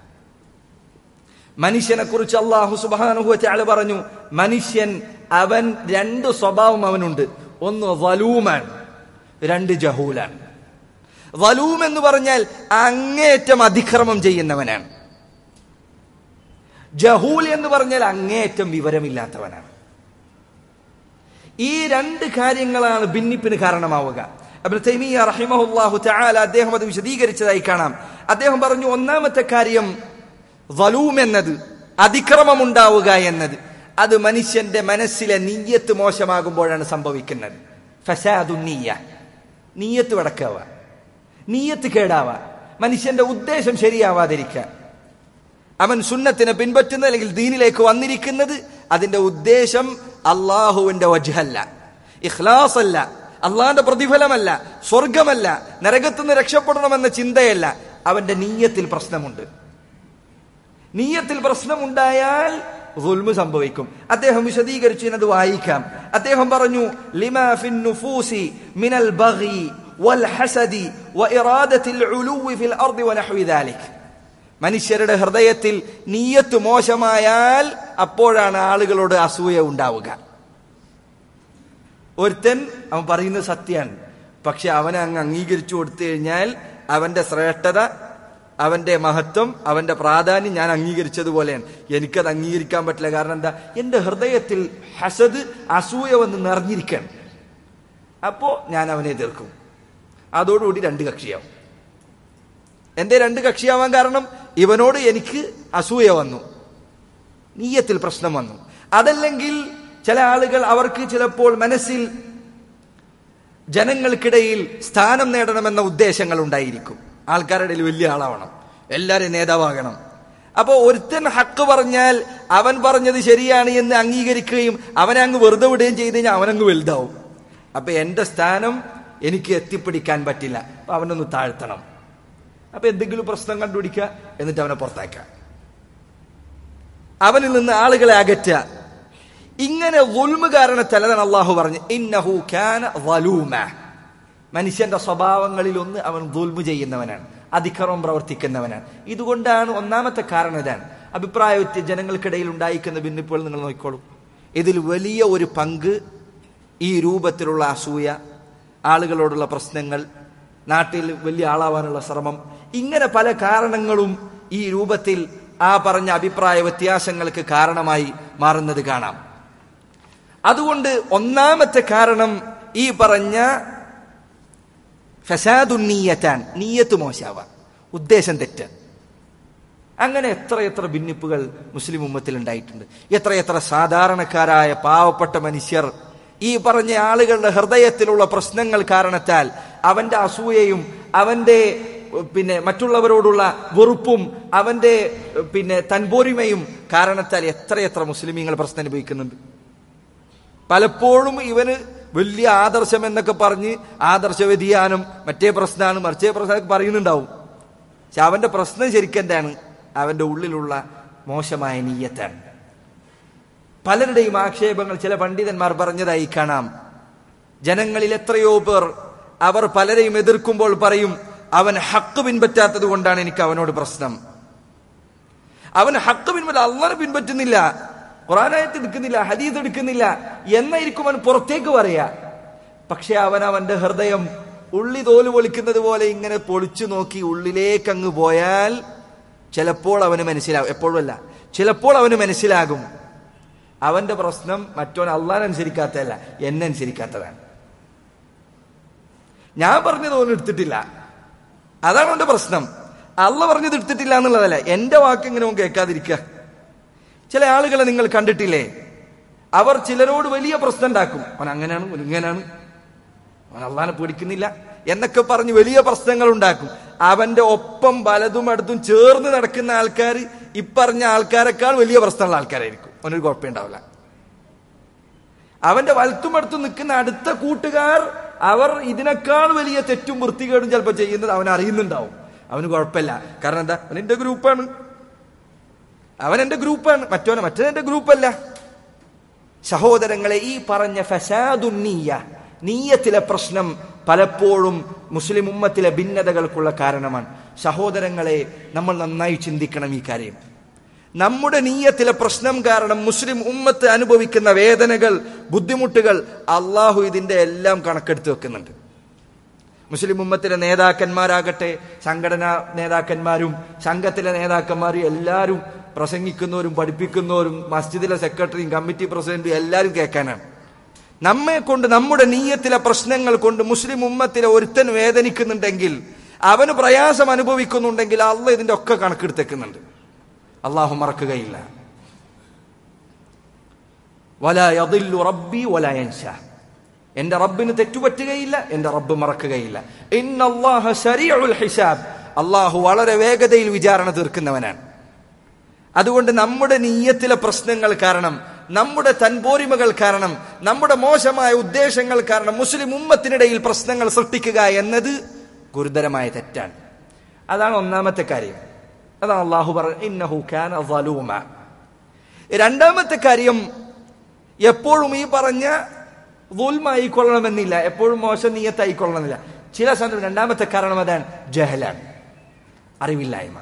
മനുഷ്യനെ കുറിച്ച് അള്ളാഹു സുബ്ഹാനഹു വതആല പറഞ്ഞു മനുഷ്യൻ അവൻ രണ്ട് സ്വഭാവം അവനുണ്ട് ഒന്ന് വലൂമാൻ രണ്ട് ജഹൂലാണ് വലൂം എന്ന് പറഞ്ഞാൽ അങ്ങേയറ്റം അതിക്രമം ചെയ്യുന്നവനാണ് ജഹൂൽ എന്ന് പറഞ്ഞാൽ അങ്ങേയറ്റം വിവരമില്ലാത്തവനാണ് ഈ രണ്ട് കാര്യങ്ങളാണ് ഭിന്നിപ്പിന് കാരണമാവുക അബ്ദുൽ തൈമിയ റഹിമഹുല്ലാഹു തആല അദ്ദേഹം അത് വിശദീകരിച്ചതായി കാണാം അദ്ദേഹം പറഞ്ഞു ഒന്നാമത്തെ കാര്യം വലൂം എന്നത് അതിക്രമം ഉണ്ടാവുക എന്നത് അത് മനുഷ്യന്റെ മനസ്സിലെ നീയത്ത് മോശമാകുമ്പോഴാണ് സംഭവിക്കുന്നത് ഫസാദു നീയ നീയത്ത് വടക്കാവുക നീയത്ത് കേടാവുക മനുഷ്യന്റെ ഉദ്ദേശം ശരിയാവാതിരിക്കുക അവൻ സുന്നത്തിനെ പിൻപറ്റുന്ന അല്ലെങ്കിൽ ദീനിലേക്ക് വന്നിരിക്കുന്നത് അതിന്റെ ഉദ്ദേശം അള്ളാഹുവിന്റെ വജ്ഹല്ല ഇഖ്ലാസ് അല്ല അള്ളാഹിന്റെ പ്രതിഫലമല്ല സ്വർഗമല്ല നരകത്തുനിന്ന് രക്ഷപ്പെടണമെന്ന ചിന്തയല്ല അവന്റെ നീയത്തിൽ പ്രശ്നമുണ്ട് നീയത്തിൽ പ്രശ്നമുണ്ടായാൽ ദുൽമ് സംഭവിക്കും അദ്ദേഹം വിശദീകരിച്ചു അത് വായിക്കാം അദ്ദേഹം പറഞ്ഞു ലിമാ ഫിൻ നുഫൂസി മിനൽ ബഗി വൽ ഹസദി വഇറാദത്തിൽ ഉലൂവി ഫിൽ അർദി വനഹ്വി ദാലിക് മനുഷ്യരുടെ ഹൃദയത്തിൽ നീയത്ത് മോശമായാൽ അപ്പോഴാണ് ആളുകളോട് അസൂയ ഉണ്ടാവുക ഒരുത്തൻ അവൻ പറയുന്നത് സത്യമാണ് പക്ഷെ അവനെ അങ്ങ് അംഗീകരിച്ചു കൊടുത്തു കഴിഞ്ഞാൽ അവന്റെ ശ്രേഷ്ഠത അവന്റെ മഹത്വം അവന്റെ പ്രാധാന്യം ഞാൻ അംഗീകരിച്ചതുപോലെയാണ് എനിക്കത് അംഗീകരിക്കാൻ പറ്റില്ല കാരണം എന്താ എന്റെ ഹൃദയത്തിൽ ഹസദ് അസൂയ വന്ന് നിറഞ്ഞിരിക്കണം അപ്പോ ഞാൻ അവനെ എതിർക്കും അതോടുകൂടി രണ്ട് കക്ഷിയാവും എന്റെ രണ്ട് കക്ഷിയാവാൻ കാരണം ഇവനോട് എനിക്ക് അസൂയ വന്നു നീയത്തിൽ പ്രശ്നം വന്നു അതല്ലെങ്കിൽ ചില ആളുകൾ അവർക്ക് ചിലപ്പോൾ മനസ്സിൽ ജനങ്ങൾക്കിടയിൽ സ്ഥാനം നേടണമെന്ന ഉദ്ദേശങ്ങൾ ഉണ്ടായിരിക്കും ആൾക്കാരുടെ ഇടയിൽ വലിയ ആളാവണം എല്ലാവരും നേതാവാകണം അപ്പോ ഒരുത്തൻ ഹക്ക് പറഞ്ഞാൽ അവൻ പറഞ്ഞത് ശരിയാണ് എന്ന് അംഗീകരിക്കുകയും അവനെ അങ്ങ് വെറുതെ വിടുകയും ചെയ്ത് കഴിഞ്ഞാൽ അവനങ്ങ് വലുതാവും അപ്പൊ എന്റെ സ്ഥാനം എനിക്ക് എത്തിപ്പിടിക്കാൻ പറ്റില്ല അപ്പൊ അവനൊന്ന് താഴ്ത്തണം അപ്പൊ എന്തെങ്കിലും പ്രശ്നം കണ്ടുപിടിക്കുക എന്നിട്ട് അവനെ പുറത്താക്കുക അവനിൽ നിന്ന് ആളുകളെ അകറ്റുക ഇങ്ങനെ വുൽമ് കാരണത്തലതാണ് അള്ളാഹു പറഞ്ഞു ഇന്നഹു കാന വലൂമ മനുഷ്യന്റെ സ്വഭാവങ്ങളിൽ ഒന്ന് അവൻ ദുൽമു ചെയ്യുന്നവനാണ് അതിക്രമം പ്രവർത്തിക്കുന്നവനാണ് ഇതുകൊണ്ടാണ് ഒന്നാമത്തെ കാരണം ഇതാണ് അഭിപ്രായ വ്യത്യ ജനങ്ങൾക്കിടയിൽ ഉണ്ടായിക്കുന്ന ഭിന്നിപ്പുകൾ നിങ്ങൾ നോക്കിക്കോളൂ ഇതിൽ വലിയ ഒരു പങ്ക് ഈ രൂപത്തിലുള്ള അസൂയ ആളുകളോടുള്ള പ്രശ്നങ്ങൾ നാട്ടിൽ വലിയ ആളാവാനുള്ള ശ്രമം ഇങ്ങനെ പല കാരണങ്ങളും ഈ രൂപത്തിൽ ആ പറഞ്ഞ അഭിപ്രായ വ്യത്യാസങ്ങൾക്ക് കാരണമായി മാറുന്നത് കാണാം അതുകൊണ്ട് ഒന്നാമത്തെ കാരണം ഈ പറഞ്ഞ ഫസാദുന്നീയറ്റാൻ നീയത്ത് മോശാവാൻ ഉദ്ദേശം തെറ്റ് അങ്ങനെ എത്ര എത്ര ഭിന്നിപ്പുകൾ മുസ്ലിം ഉമ്മത്തിൽ ഉണ്ടായിട്ടുണ്ട് എത്ര എത്ര സാധാരണക്കാരായ പാവപ്പെട്ട മനുഷ്യർ ഈ പറഞ്ഞ ആളുകളുടെ ഹൃദയത്തിലുള്ള പ്രശ്നങ്ങൾ കാരണത്താൽ അവന്റെ അസൂയയും അവന്റെ പിന്നെ മറ്റുള്ളവരോടുള്ള വെറുപ്പും അവന്റെ പിന്നെ തൻപോരിമയും കാരണത്താൽ എത്രയെത്ര മുസ്ലിമീങ്ങൾ പ്രശ്നം അനുഭവിക്കുന്നുണ്ട് പലപ്പോഴും ഇവന് വലിയ ആദർശം എന്നൊക്കെ പറഞ്ഞ് ആദർശ വ്യതിയാനം മറ്റേ പ്രശ്നമാണ് മറിച്ചേ പ്രശ്നം പറയുന്നുണ്ടാവും പക്ഷെ അവന്റെ പ്രശ്നം ശരിക്കും എന്താണ് അവന്റെ ഉള്ളിലുള്ള മോശമായ നീയത്താണ് പലരുടെയും ആക്ഷേപങ്ങൾ ചില പണ്ഡിതന്മാർ പറഞ്ഞതായി കാണാം ജനങ്ങളിൽ എത്രയോ പേർ അവർ പലരെയും എതിർക്കുമ്പോൾ പറയും അവൻ ഹക്ക് പിൻപറ്റാത്തത് കൊണ്ടാണ് എനിക്ക് അവനോട് പ്രശ്നം അവൻ ഹക്ക് പിൻപറ്റ അള്ളനെ പിൻപറ്റുന്നില്ല ഖുറാനായത്ത് എടുക്കുന്നില്ല ഹദീസ് എടുക്കുന്നില്ല എന്നായിരിക്കും അവൻ പുറത്തേക്ക് പറയാ പക്ഷെ അവൻ അവന്റെ ഹൃദയം ഉള്ളി തോല് പൊളിക്കുന്നത് പോലെ ഇങ്ങനെ പൊളിച്ചു നോക്കി ഉള്ളിലേക്ക് അങ്ങ് പോയാൽ ചിലപ്പോൾ അവന് മനസ്സിലാകും എപ്പോഴും അല്ല ചിലപ്പോൾ അവന് മനസ്സിലാകും അവന്റെ പ്രശ്നം മറ്റോൻ അള്ളാൻ അനുസരിക്കാത്തതല്ല എന്നെ അനുസരിക്കാത്തതാണ് ഞാൻ പറഞ്ഞത് ഓൻ എടുത്തിട്ടില്ല അതാണ് അവന്റെ പ്രശ്നം അള്ള പറഞ്ഞത് എടുത്തിട്ടില്ല എന്നുള്ളതല്ല എന്റെ വാക്ക് ഇങ്ങനെ ഓൻ കേൾക്കാതിരിക്കുക ചില ആളുകളെ നിങ്ങൾ കണ്ടിട്ടില്ലേ അവർ ചിലരോട് വലിയ പ്രശ്നം ഉണ്ടാക്കും അവൻ അങ്ങനെയാണ് അവൻ ഇങ്ങനെയാണ് അവൻ അള്ളാനെ പേടിക്കുന്നില്ല എന്നൊക്കെ പറഞ്ഞ് വലിയ പ്രശ്നങ്ങൾ ഉണ്ടാക്കും അവന്റെ ഒപ്പം വലതും അടുത്തും ചേർന്ന് നടക്കുന്ന ആൾക്കാർ ഇപ്പറഞ്ഞ ആൾക്കാരെക്കാൾ വലിയ പ്രശ്നമുള്ള ആൾക്കാരായിരിക്കും അവനൊരു കുഴപ്പമുണ്ടാവില്ല അവന്റെ വലത്തും അടുത്തും നിൽക്കുന്ന അടുത്ത കൂട്ടുകാർ അവർ ഇതിനേക്കാൾ വലിയ തെറ്റും വൃത്തികേടും ചിലപ്പോൾ ചെയ്യുന്നത് അവൻ അറിയുന്നുണ്ടാവും അവന് കുഴപ്പമില്ല കാരണം എന്താ അവൻ എന്റെ ഗ്രൂപ്പാണ് അവൻ എന്റെ ഗ്രൂപ്പാണ് മറ്റവനെ മറ്റവൻ എന്റെ ഗ്രൂപ്പല്ല സഹോദരങ്ങളെ ഈ പറഞ്ഞ ഫസാദുന്നീയ നീയത്തിലെ പ്രശ്നം പലപ്പോഴും മുസ്ലിം ഉമ്മത്തിലെ ഭിന്നതകൾക്കുള്ള കാരണമാണ് സഹോദരങ്ങളെ നമ്മൾ നന്നായി ചിന്തിക്കണം ഈ കാര്യം നമ്മുടെ നീയത്തിലെ പ്രശ്നം കാരണം മുസ്ലിം ഉമ്മത്ത് അനുഭവിക്കുന്ന വേദനകൾ ബുദ്ധിമുട്ടുകൾ അള്ളാഹു ഇതിന്റെ എല്ലാം കണക്കെടുത്ത് വെക്കുന്നുണ്ട് മുസ്ലിം ഉമ്മത്തിലെ നേതാക്കന്മാരാകട്ടെ സംഘടനാ നേതാക്കന്മാരും സംഘത്തിലെ നേതാക്കന്മാരും എല്ലാവരും പ്രസംഗിക്കുന്നവരും പഠിപ്പിക്കുന്നവരും മസ്ജിദിലെ സെക്രട്ടറിയും കമ്മിറ്റി പ്രസിഡന്റും എല്ലാവരും കേൾക്കാനാണ് നമ്മെ കൊണ്ട് നമ്മുടെ നീയത്തിലെ പ്രശ്നങ്ങൾ കൊണ്ട് മുസ്ലിം ഉമ്മത്തിലെ ഒരുത്തൻ വേദനിക്കുന്നുണ്ടെങ്കിൽ അവന് പ്രയാസം അനുഭവിക്കുന്നുണ്ടെങ്കിൽ അള്ള ഇതിന്റെ ഒക്കെ കണക്കെടുത്തേക്കുന്നുണ്ട് അള്ളാഹു മറക്കുകയില്ല വലയദില്ലു റബ്ബി വലയൻഷ എന്റെ റബ്ബിന് തെറ്റുപറ്റുകയില്ല എന്റെ റബ്ബ് മറക്കുകയില്ല ഇന്നല്ലാഹ ശരീഉൽ ഹിസാബ് അള്ളാഹു വളരെ വേഗതയിൽ വിചാരണ തീർക്കുന്നവനാണ് അതുകൊണ്ട് നമ്മുടെ നീയത്തിലെ പ്രശ്നങ്ങൾ കാരണം നമ്മുടെ തൻപോരിമകൾ കാരണം നമ്മുടെ മോശമായ ഉദ്ദേശങ്ങൾ കാരണം മുസ്ലിം ഉമ്മത്തിനിടയിൽ പ്രശ്നങ്ങൾ സൃഷ്ടിക്കുക എന്നത് ഗുരുതരമായ തെറ്റാണ് അതാണ് ഒന്നാമത്തെ കാര്യം അതാണ് അള്ളാഹു പറഞ്ഞ രണ്ടാമത്തെ കാര്യം എപ്പോഴും ഈ പറഞ്ഞ ആയിക്കൊള്ളണമെന്നില്ല എപ്പോഴും മോശം നീയത്തായിക്കൊള്ളണമെന്നില്ല ചില സന്ദർഭം രണ്ടാമത്തെ കാരണം അതാണ് ജഹലാണ് അറിവില്ലായ്മ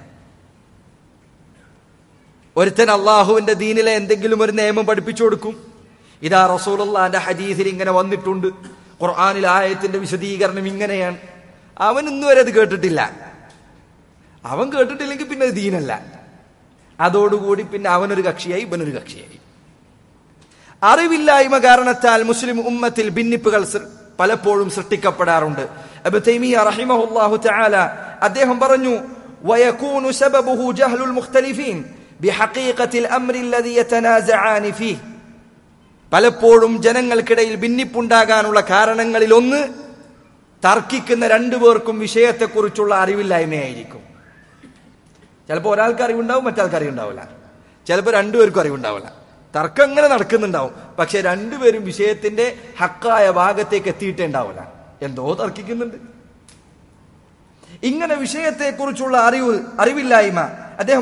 ഒരുത്തൻ അള്ളാഹുവിന്റെ ദീനിലെ എന്തെങ്കിലും ഒരു നിയമം പഠിപ്പിച്ചു കൊടുക്കും ഇതാ റസൂലുള്ളാന്റെ ഹദീസിൽ ഇങ്ങനെ വന്നിട്ടുണ്ട് ഖുർആാനിൽ ആയത്തിന്റെ വിശദീകരണം ഇങ്ങനെയാണ് അവൻ ഇന്ന് വരെ അത് കേട്ടിട്ടില്ല അവൻ കേട്ടിട്ടില്ലെങ്കിൽ പിന്നെ അത് ദീനല്ല അതോടുകൂടി പിന്നെ അവനൊരു കക്ഷിയായി ഇവനൊരു കക്ഷിയായി അറിവില്ലായ്മ കാരണത്താൽ മുസ്ലിം ഉമ്മത്തിൽ ഭിന്നിപ്പുകൾ പലപ്പോഴും സൃഷ്ടിക്കപ്പെടാറുണ്ട് അബു തൈമിയ റഹിമഹുല്ലാഹു തആല അദ്ദേഹം പറഞ്ഞു വയകൂനു സബബുഹു ജഹ്ലുൽ മുഖ്തലിഫീൻ ബിഹഖീഖത്തിൽ അംരി الذي يتنازعان فيه പലപ്പോഴും ജനങ്ങൾക്കിടയിൽ ഭിന്നിപ്പുണ്ടാകാനുള്ള കാരണങ്ങളിൽ ഒന്ന് തർക്കിക്കുന്ന രണ്ടുപേർക്കും വിഷയത്തെക്കുറിച്ചുള്ള അറിവില്ലായ്മയായിരിക്കും ചിലപ്പോൾ ഒരാൾക്ക് അറിവുണ്ടാവും മറ്റാൾക്ക് അറിവുണ്ടാവില്ല ചിലപ്പോൾ രണ്ടുപേർക്കും അറിവുണ്ടാവില്ല തർക്കം ഇങ്ങനെ നടക്കുന്നുണ്ടാവും പക്ഷെ രണ്ടുപേരും വിഷയത്തിന്റെ ഹക്കായ ഭാഗത്തേക്ക് എത്തിയിട്ടേ ഉണ്ടാവില്ല എന്തോ തർക്കിക്കുന്നുണ്ട് ഇങ്ങനെ വിഷയത്തെക്കുറിച്ചുള്ള അറിവ് അറിവില്ലായ്മ അദ്ദേഹം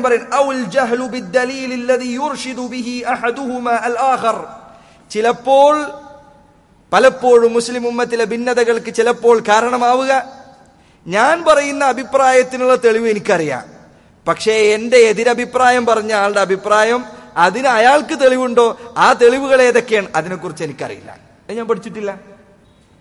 പറയും ചിലപ്പോൾ പലപ്പോഴും മുസ്ലിം ഉമ്മത്തിലെ ഭിന്നതകൾക്ക് ചിലപ്പോൾ കാരണമാവുക ഞാൻ പറയുന്ന അഭിപ്രായത്തിനുള്ള തെളിവ് എനിക്കറിയാം പക്ഷേ എന്റെ എതിരഭിപ്രായം പറഞ്ഞ ആളുടെ അഭിപ്രായം അതിന് അയാൾക്ക് തെളിവുണ്ടോ ആ തെളിവുകൾ ഏതൊക്കെയാണ് അതിനെക്കുറിച്ച് എനിക്കറിയില്ല അത് ഞാൻ പഠിച്ചിട്ടില്ല